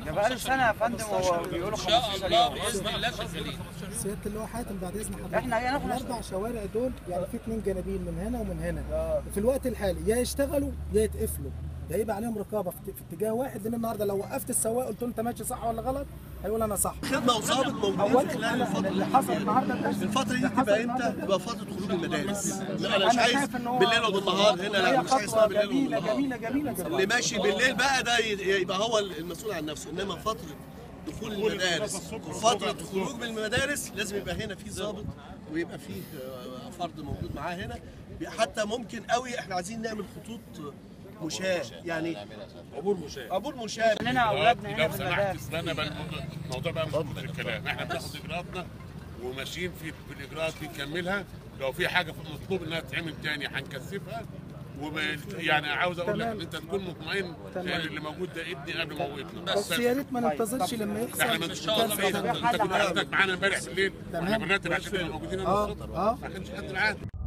ده بقاله سنه يا فندم هو بيقولوا ان شاء 15 الله يوم باذن الله شغالين سياده اللواء حاتم بعد اذن حضرتك احنا هناخد الاربع شوارع دول يعني في اثنين جانبين من هنا ومن هنا في الوقت الحالي يا يشتغلوا يا يتقفلوا ده يبقى عليهم رقابه في في اتجاه واحد لان النهارده لو وقفت السواق قلت له انت ماشي صح ولا غلط هيقول انا صح خدمه وظابط موجودين اولا في خلال انا الفتره اللي حصل النهارده ده الفتره دي اللي حصل تبقى النهاردة امتى؟ ده. تبقى فتره خروج المدارس لا انا مش أنا عايز شايف إن هو- بالليل وبالنهار هنا لا هي مش عايز خطوه اسمها بالليل جميله وبالنهار جميله جميله جميله اللي ماشي بالليل بقى ده ي- يبقى هو المسؤول عن نفسه انما فتره دخول المدارس وفتره خروج من المدارس لازم يبقى هنا في ضابط ويبقى فيه آه، فرد موجود معاه هنا حتى ممكن قوي احنا عايزين نعمل خطوط مشاة يعني عبور مشاة عبور مشاة لنا اولادنا هنا لو في سمحت المدارس استنى بقى الموضوع- الموضوع بقى مش كتر الكلام احنا بناخد اجراءاتنا وماشيين في في الاجراءات دي نكملها لو في حاجه مطلوب انها تتعمل تاني هنكثفها وب... يعني عاوز اقول لك تمام. ان انت تكون مطمئن تمام. ان اللي موجود ده ابني قبل ما هو ابنه بس يا ريت ما ننتظرش لما يحصل احنا من شاء الله انت كارثة. انت كنت حضرتك معانا امبارح بالليل واحنا تمام. بنرتب عشان نبقى موجودين اه النهارده اه ما كانش حد معانا